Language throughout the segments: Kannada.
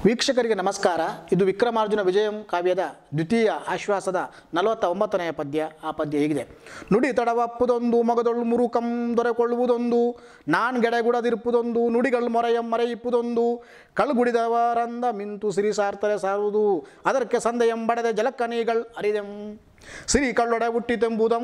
ವೀಕ್ಷಕರಿಗೆ ನಮಸ್ಕಾರ ಇದು ವಿಕ್ರಮಾರ್ಜುನ ವಿಜಯಂ ಕಾವ್ಯದ ದ್ವಿತೀಯ ಆಶ್ವಾಸದ ನಲವತ್ತ ಒಂಬತ್ತನೆಯ ಪದ್ಯ ಆ ಪದ್ಯ ಹೀಗಿದೆ ನುಡಿ ತಡವಪ್ಪುದೊಂದು ಮಗದೊಳು ಮುರುಕಂ ದೊರೆಕೊಳ್ಳುವುದೊಂದು ನಾನ್ ಗೆಡೆಗುಡದಿರುಪುದೊಂದು ನುಡಿಗಳು ಮೊರೆಯಂ ಮರೆಯಿಪ್ಪುದೊಂದು ಕಳ್ಗುಡಿದವರಂದ ಮಿಂತು ಸಿರಿ ಸಾರ್ತರೆ ಸಾರುವುದು ಅದಕ್ಕೆ ಸಂದೆಯಂ ಬಡದೆ ಜಲಕ್ಕನೀಗಳ್ ಅರಿದೆಂ ಸಿರಿ ಕಳ್ಳೊಡೆ ಹುಟ್ಟಿತೆಂಬುದಂ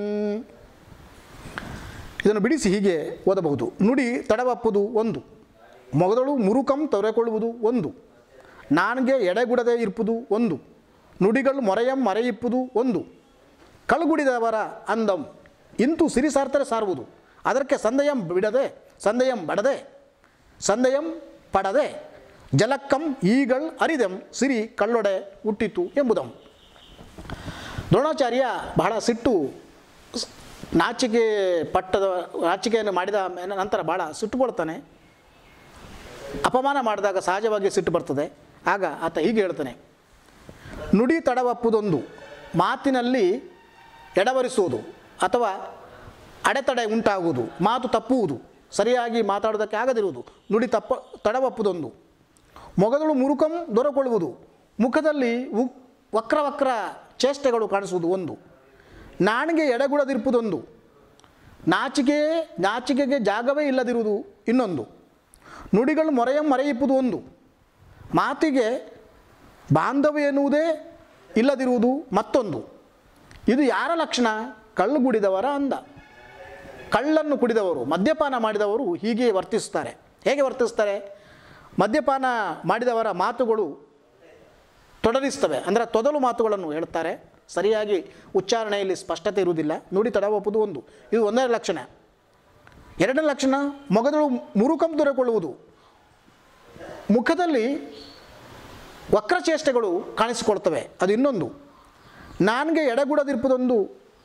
ಇದನ್ನು ಬಿಡಿಸಿ ಹೀಗೆ ಓದಬಹುದು ನುಡಿ ತಡವಪ್ಪುದು ಒಂದು ಮೊಗದಳು ಮುರುಕಂ ತೊರೆಕೊಳ್ಳುವುದು ಒಂದು ನಾನ್ಗೆ ಎಡೆಗುಡದೆ ಇರ್ಪುದು ಒಂದು ನುಡಿಗಳು ಮೊರೆಯಂ ಮರೆಯಿಪ್ಪುದು ಒಂದು ಕಳ್ಗುಡಿದವರ ಅಂದಂ ಇಂತು ಸಿರಿಸಾರ್ತರೆ ಸಾರುವುದು ಅದಕ್ಕೆ ಸಂದಯಂ ಬಿಡದೆ ಸಂದಯಂ ಬಡದೆ ಸಂದಯಂ ಪಡದೆ ಜಲಕ್ಕಂ ಈಗಳ್ ಅರಿದೆಂ ಸಿರಿ ಕಳ್ಳೊಡೆ ಹುಟ್ಟಿತು ಎಂಬುದಂ ದ್ರೋಣಾಚಾರ್ಯ ಬಹಳ ಸಿಟ್ಟು ಸ್- ನಾಚಿಕೆ ಪಟ್ಟದ ನಾಚಿಕೆಯನ್ನು ಮಾಡಿದ ಮೇಲೆ ನಂತರ ಭಾಳ ಸಿಟ್ಟುಕೊಳ್ತಾನೆ ಅಪಮಾನ ಮಾಡಿದಾಗ ಸಹಜವಾಗಿ ಸಿಟ್ಟು ಬರ್ತದೆ ಆಗ ಆತ ಹೀಗೆ ಹೇಳ್ತಾನೆ ನುಡಿ ತಡವಪ್ಪುದೊಂದು ಮಾತಿನಲ್ಲಿ ಎಡವರಿಸುವುದು ಅಥವಾ ಅಡೆತಡೆ ಉಂಟಾಗುವುದು ಮಾತು ತಪ್ಪುವುದು ಸರಿಯಾಗಿ ಮಾತಾಡೋದಕ್ಕೆ ಆಗದಿರುವುದು ನುಡಿ ತಪ್ಪ ತಡವಪ್ಪುದೊಂದು ಮೊಗದಳು ಮುರುಕಂ ದೊರಕೊಳ್ಳುವುದು ಮುಖದಲ್ಲಿ ಉ ವಕ್ರ ವಕ್ರ ಚೇಷ್ಟೆಗಳು ಕಾಣಿಸುವುದು ಒಂದು ನಾಣಿಗೆ ಎಡೆಗುಡದಿರುವುದೊಂದು ನಾಚಿಕೆ ನಾಚಿಕೆಗೆ ಜಾಗವೇ ಇಲ್ಲದಿರುವುದು ಇನ್ನೊಂದು ನುಡಿಗಳು ಮೊರೆಯಂ ಮರೆಯಿಪ್ಪುದು ಒಂದು ಮಾತಿಗೆ ಬಾಂಧವ್ಯ ಎನ್ನುವುದೇ ಇಲ್ಲದಿರುವುದು ಮತ್ತೊಂದು ಇದು ಯಾರ ಲಕ್ಷಣ ಕಳ್ಳು ಕುಡಿದವರ ಅಂದ ಕಳ್ಳನ್ನು ಕುಡಿದವರು ಮದ್ಯಪಾನ ಮಾಡಿದವರು ಹೀಗೆ ವರ್ತಿಸ್ತಾರೆ ಹೇಗೆ ವರ್ತಿಸ್ತಾರೆ ಮದ್ಯಪಾನ ಮಾಡಿದವರ ಮಾತುಗಳು ತೊಡರಿಸ್ತವೆ ಅಂದರೆ ತೊದಲು ಮಾತುಗಳನ್ನು ಹೇಳ್ತಾರೆ ಸರಿಯಾಗಿ ಉಚ್ಚಾರಣೆಯಲ್ಲಿ ಸ್ಪಷ್ಟತೆ ಇರುವುದಿಲ್ಲ ನುಡಿ ತಡವಪ್ಪುದು ಒಂದು ಇದು ಒಂದನೇ ಲಕ್ಷಣ ಎರಡನೇ ಲಕ್ಷಣ ಮೊಗದಳು ಮುರುಕಂ ದೊರೆಕೊಳ್ಳುವುದು ಮುಖದಲ್ಲಿ ವಕ್ರಚೇಷ್ಟೆಗಳು ಕಾಣಿಸಿಕೊಳ್ತವೆ ಅದು ಇನ್ನೊಂದು ನನಗೆ ಎಡೆಗೂಡದಿರುವುದೊಂದು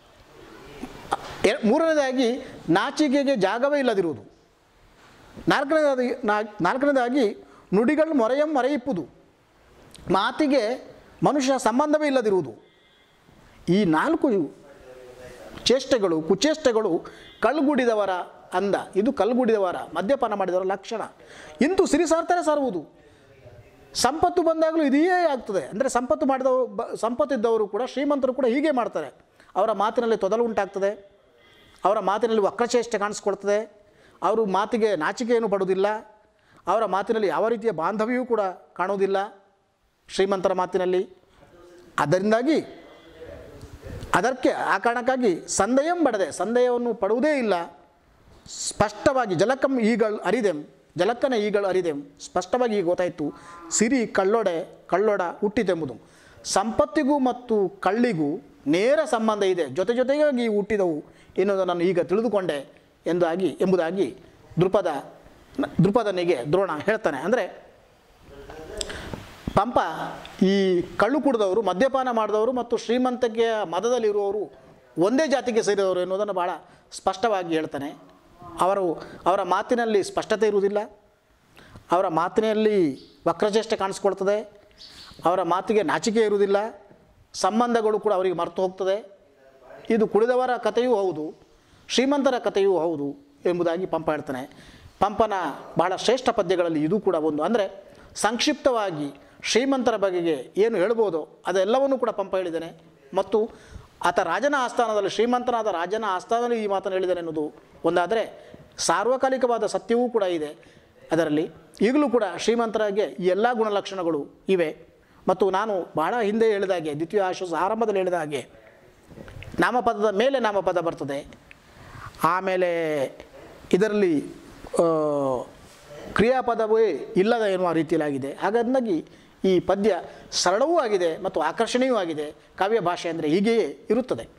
ಎ- ಮೂರನೇದಾಗಿ ನಾಚಿಕೆಗೆ ಜಾಗವೇ ಇಲ್ಲದಿರುವುದು ನಾಲ್ಕನೇದಾಗಿ ನಾ- ನಾಲ್ಕನೇದಾಗಿ ನುಡಿಗಳು ಮೊರೆಯಂ ಮರೆಯಿಪ್ಪುದು ಮಾತಿಗೆ ಮನುಷ್ಯ ಸಂಬಂಧವೇ ಇಲ್ಲದಿರುವುದು ಈ ನಾಲ್ಕು ಚೇಷ್ಟೆಗಳು ಕುಚೇಷ್ಟೆಗಳು ಕಳ್ಗುಡಿದವರ ಅಂದ ಇದು ಕಲ್ಗುಡಿದವರ ಮದ್ಯಪಾನ ಮಾಡಿದವರ ಲಕ್ಷಣ ಇಂತು ಸಿರಿಸಾರ್ತಾರೆ ಸಾರುವುದು ಸಂಪತ್ತು ಬಂದಾಗಲೂ ಇದೇ ಆಗ್ತದೆ ಅಂದರೆ ಸಂಪತ್ತು ಮಾಡಿದವರು ಬ ಸಂಪತ್ತಿದ್ದವರು ಕೂಡ ಶ್ರೀಮಂತರು ಕೂಡ ಹೀಗೆ ಮಾಡ್ತಾರೆ ಅವರ ಮಾತಿನಲ್ಲಿ ತೊದಲು ಉಂಟಾಗ್ತದೆ ಅವರ ಮಾತಿನಲ್ಲಿ ವಕ್ರಚೇಷ್ಟೆ ಕಾಣಿಸ್ಕೊಳ್ತದೆ ಅವರು ಮಾತಿಗೆ ನಾಚಿಕೆಯನ್ನು ಪಡುವುದಿಲ್ಲ ಅವರ ಮಾತಿನಲ್ಲಿ ಯಾವ ರೀತಿಯ ಬಾಂಧವ್ಯವೂ ಕೂಡ ಕಾಣುವುದಿಲ್ಲ ಶ್ರೀಮಂತರ ಮಾತಿನಲ್ಲಿ ಅದರಿಂದಾಗಿ ಅದಕ್ಕೆ ಆ ಕಾರಣಕ್ಕಾಗಿ ಸಂದೇಹಂ ಬಡದೆ ಸಂದೇಹವನ್ನು ಪಡುವುದೇ ಇಲ್ಲ ಸ್ಪಷ್ಟವಾಗಿ ಜಲಕಂ ಈಗಳು ಅರಿದೆಂ ಜಲಕ್ಕನ ಈಗಳು ಅರಿದೆಂ ಸ್ಪಷ್ಟವಾಗಿ ಈಗ ಗೊತ್ತಾಯಿತು ಸಿರಿ ಕಳ್ಳೊಡೆ ಕಳ್ಳೊಡ ಹುಟ್ಟಿತೆಂಬುದು ಸಂಪತ್ತಿಗೂ ಮತ್ತು ಕಳ್ಳಿಗೂ ನೇರ ಸಂಬಂಧ ಇದೆ ಜೊತೆ ಜೊತೆಗಾಗಿ ಹುಟ್ಟಿದವು ಎನ್ನುವುದನ್ನು ನಾನು ಈಗ ತಿಳಿದುಕೊಂಡೆ ಎಂದಾಗಿ ಎಂಬುದಾಗಿ ದೃಪದ ದೃಪದನಿಗೆ ದ್ರೋಣ ಹೇಳ್ತಾನೆ ಅಂದರೆ ಪಂಪ ಈ ಕಳ್ಳು ಕುಡಿದವರು ಮದ್ಯಪಾನ ಮಾಡಿದವರು ಮತ್ತು ಶ್ರೀಮಂತಿಕೆಯ ಮದದಲ್ಲಿರುವವರು ಒಂದೇ ಜಾತಿಗೆ ಸೇರಿದವರು ಎನ್ನುವುದನ್ನು ಭಾಳ ಸ್ಪಷ್ಟವಾಗಿ ಹೇಳ್ತಾನೆ ಅವರು ಅವರ ಮಾತಿನಲ್ಲಿ ಸ್ಪಷ್ಟತೆ ಇರುವುದಿಲ್ಲ ಅವರ ಮಾತಿನಲ್ಲಿ ವಕ್ರಚೇಷ್ಟೆ ಕಾಣಿಸ್ಕೊಳ್ತದೆ ಅವರ ಮಾತಿಗೆ ನಾಚಿಕೆ ಇರುವುದಿಲ್ಲ ಸಂಬಂಧಗಳು ಕೂಡ ಅವರಿಗೆ ಮರೆತು ಹೋಗ್ತದೆ ಇದು ಕುಡಿದವರ ಕಥೆಯೂ ಹೌದು ಶ್ರೀಮಂತರ ಕಥೆಯೂ ಹೌದು ಎಂಬುದಾಗಿ ಪಂಪ ಹೇಳ್ತಾನೆ ಪಂಪನ ಬಹಳ ಶ್ರೇಷ್ಠ ಪದ್ಯಗಳಲ್ಲಿ ಇದು ಕೂಡ ಒಂದು ಅಂದರೆ ಸಂಕ್ಷಿಪ್ತವಾಗಿ ಶ್ರೀಮಂತರ ಬಗೆಗೆ ಏನು ಹೇಳ್ಬೋದು ಅದೆಲ್ಲವನ್ನೂ ಕೂಡ ಪಂಪ ಹೇಳಿದ್ದಾನೆ ಮತ್ತು ಆತ ರಾಜನ ಆಸ್ಥಾನದಲ್ಲಿ ಶ್ರೀಮಂತನಾದ ರಾಜನ ಆಸ್ಥಾನದಲ್ಲಿ ಈ ಮಾತನ್ನು ಹೇಳಿದ್ದಾನೆ ಅನ್ನೋದು ಒಂದಾದರೆ ಸಾರ್ವಕಾಲಿಕವಾದ ಸತ್ಯವೂ ಕೂಡ ಇದೆ ಅದರಲ್ಲಿ ಈಗಲೂ ಕೂಡ ಶ್ರೀಮಂತರಾಗೆ ಈ ಎಲ್ಲ ಗುಣಲಕ್ಷಣಗಳು ಇವೆ ಮತ್ತು ನಾನು ಬಹಳ ಹಿಂದೆ ಹೇಳಿದ ಹಾಗೆ ದ್ವಿತೀಯ ಆಶ್ವಾಸ ಆರಂಭದಲ್ಲಿ ಹೇಳಿದ ಹಾಗೆ ನಾಮಪದದ ಮೇಲೆ ನಾಮಪದ ಬರ್ತದೆ ಆಮೇಲೆ ಇದರಲ್ಲಿ ಆ, ಕ್ರಿಯಾಪದವೇ ಇಲ್ಲದ ಎನ್ನುವ ರೀತಿಯಲ್ಲಾಗಿದೆ ಹಾಗಾಗಿ ಈ ಪದ್ಯ ಸರಳವೂ ಆಗಿದೆ ಮತ್ತು ಆಕರ್ಷಣೀಯವೂ ಆಗಿದೆ ಕಾವ್ಯ ಭಾಷೆ ಅಂದರೆ ಹೀಗೆಯೇ ಇರುತ್ತದೆ